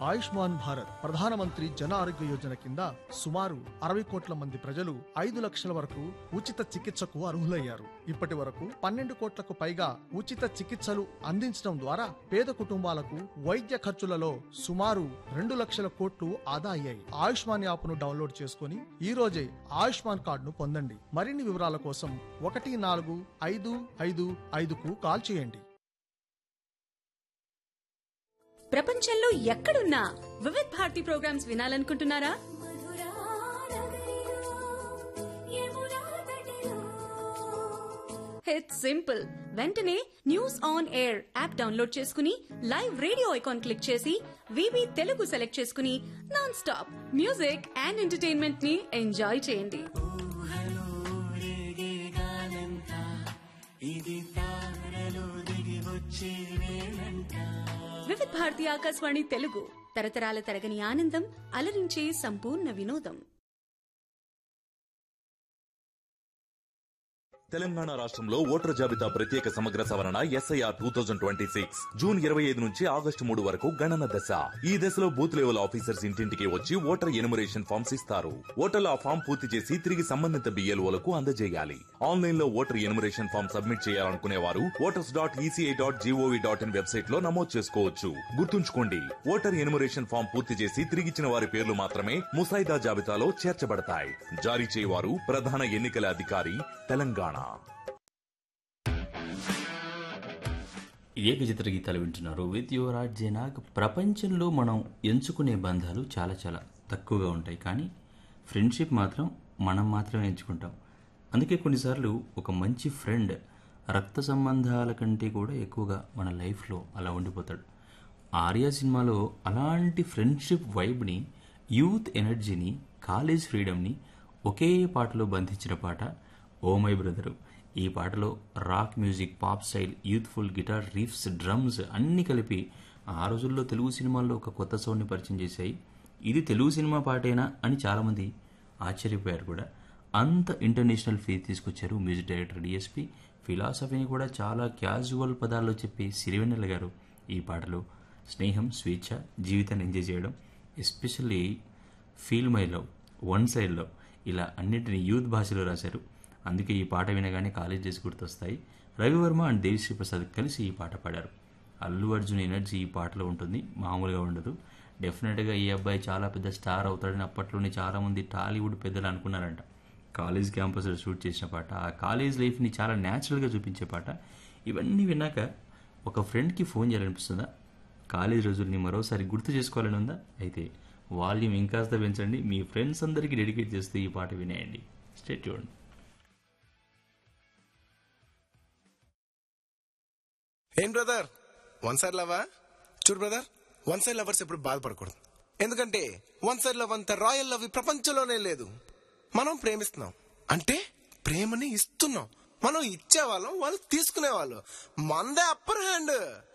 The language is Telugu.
ఆయుష్మాన్ భారత్ ప్రధానమంత్రి జన ఆరోగ్య యోజన కింద సుమారు అరవై కోట్ల మంది ప్రజలు ఐదు లక్షల వరకు ఉచిత చికిత్సకు అర్హులయ్యారు ఇప్పటి వరకు పన్నెండు కోట్లకు పైగా ఉచిత చికిత్సలు అందించడం ద్వారా పేద కుటుంబాలకు వైద్య ఖర్చులలో సుమారు రెండు లక్షల కోట్లు ఆదా అయ్యాయి ఆయుష్మాన్ యాప్ను డౌన్లోడ్ చేసుకుని ఈ రోజే ఆయుష్మాన్ కార్డును పొందండి మరిన్ని వివరాల కోసం ఒకటి నాలుగు ఐదు ఐదు ఐదుకు కాల్ చేయండి ప్రపంచంలో ఎక్కడున్నా వివిధ్ భారతి ప్రోగ్రామ్స్ వినాలనుకుంటున్నారా ఇట్స్ సింపుల్ వెంటనే news on air app download చేసుకుని లైవ్ రేడియో ఐకాన్ క్లిక్ చేసి వివి తెలుగు సెలెక్ట్ చేసుకుని non stop music and entertainment ని ఎంజాయ్ చేయండి వివిధ్ భారతి ఆకాశవాణి తెలుగు తరతరాల తరగని ఆనందం అలరించే సంపూర్ణ వినోదం తెలంగాణ రాష్ట్రంలో ఓటర్ జాబితా ప్రత్యేక సమగ్ర సవరణ S I R two thousand twenty six June ఇరవై ఐదు నుంచి ఆగస్టు మూడు వరకు గణన దశ ఈ దశలో బూత్ లెవెల్ ఆఫీసర్స్ ఇంటింటికి వచ్చి ఓటర్ ఎనుమరేషన్ ఫామ్స్ ఇస్తారు ఓటర్లు ఆ ఫామ్ పూర్తి చేసి తిరిగి సంబంధిత బిఎల్ఓలకు అందజేయాలి ఆన్లైన్ లో ఓటర్ ఎనుమరేషన్ ఫామ్ సబ్మిట్ చేయాలనుకునే వారు voters dot ECI dot gov dot in website లో నమోదు చేసుకోవచ్చు గుర్తుంచుకోండి ఓటర్ ఎనుమరేషన్ ఫామ్ పూర్తి చేసి తిరిగిచ్చిన వారి పేర్లు మాత్రమే ముసాయిదా జాబితాలో చేర్చబడతాయి జారీ చేయవారు ప్రధాన ఎన్నికల అధికారి తెలంగాణ ఏక చిత్ర గీతాలు వింటున్నారు విత్ యువర్ ఆర్ట్ జనాగ్ ప్రపంచంలో మనం ఎంచుకునే బంధాలు చాలా చాలా తక్కువగా ఉంటాయి కానీ ఫ్రెండ్షిప్ మాత్రం మనం మాత్రమే ఎంచుకుంటాం అందుకే కొన్నిసార్లు ఒక మంచి ఫ్రెండ్ రక్త సంబంధాల కంటే కూడా ఎక్కువగా మన లైఫ్లో అలా ఉండిపోతాడు ఆర్యా సినిమాలో అలాంటి ఫ్రెండ్షిప్ వైబ్ని యూత్ ఎనర్జీని కాలేజ్ ఫ్రీడమ్ని ఒకే పాటలో బంధించిన పాట ఓ మై బ్రదరు ఈ పాటలో rock music pop style youthful guitar riffs drums అన్నీ కలిపి ఆ రోజుల్లో తెలుగు సినిమాల్లో ఒక కొత్త సౌండ్ని పరిచయం చేశాయి ఇది తెలుగు సినిమా పాటేనా అని చాలామంది ఆశ్చర్యపోయారు కూడా అంత ఇంటర్నేషనల్ ఫీల్ తీసుకొచ్చారు మ్యూజిక్ డైరెక్టర్ డిఎస్పి ఫిలాసఫీని కూడా చాలా క్యాజువల్ పదాల్లో చెప్పి సిరివెన్నెల గారు ఈ పాటలో స్నేహం స్వేచ్ఛ జీవితాన్ని ఎంజాయ్ చేయడం especially feel my love one side love ఇలా అన్నిటిని యూత్ భాషలో రాశారు అందుకే ఈ పాట వినగానే కాలేజ్ డేస్ గుర్తొస్తాయి రవివర్మ అండ్ దేవిశ్రీ ప్రసాద్ కలిసి ఈ పాట పాడారు అల్లు అర్జున్ ఎనర్జీ ఈ పాటలో ఉంటుంది మామూలుగా ఉండదు డెఫినెట్గా ఈ అబ్బాయి చాలా పెద్ద స్టార్ అవుతాడని అప్పట్లోనే చాలామంది టాలీవుడ్ పెద్దలు అనుకున్నారంట కాలేజ్ క్యాంపస్లో షూట్ చేసిన పాట ఆ కాలేజ్ లైఫ్ని చాలా న్యాచురల్గా చూపించే పాట ఇవన్నీ విన్నాక ఒక ఫ్రెండ్కి ఫోన్ చేయాలనిపిస్తుందా కాలేజ్ రోజుల్ని మరోసారి గుర్తు చేసుకోవాలని ఉందా అయితే వాల్యూమ్ ఇంకాస్త పెంచండి మీ ఫ్రెండ్స్ అందరికీ డెడికేట్ చేస్తూ ఈ పాట వినేయండి స్టేట్ చూడండి ఏం బ్రదర్ వన్ సైడ్ లవా చూడు బ్రదర్ వన్ సైడ్ లవర్స్ ఎప్పుడు బాధపడకూడదు ఎందుకంటే వన్ సైడ్ లవ్ అంత రాయల్ లవ్ ఈ ప్రపంచంలోనే లేదు మనం ప్రేమిస్తున్నాం అంటే ప్రేమని ఇస్తున్నాం మనం ఇచ్చేవాళ్ళం వాళ్ళు తీసుకునేవాళ్ళు మందే అప్పర్ హ్యాండ్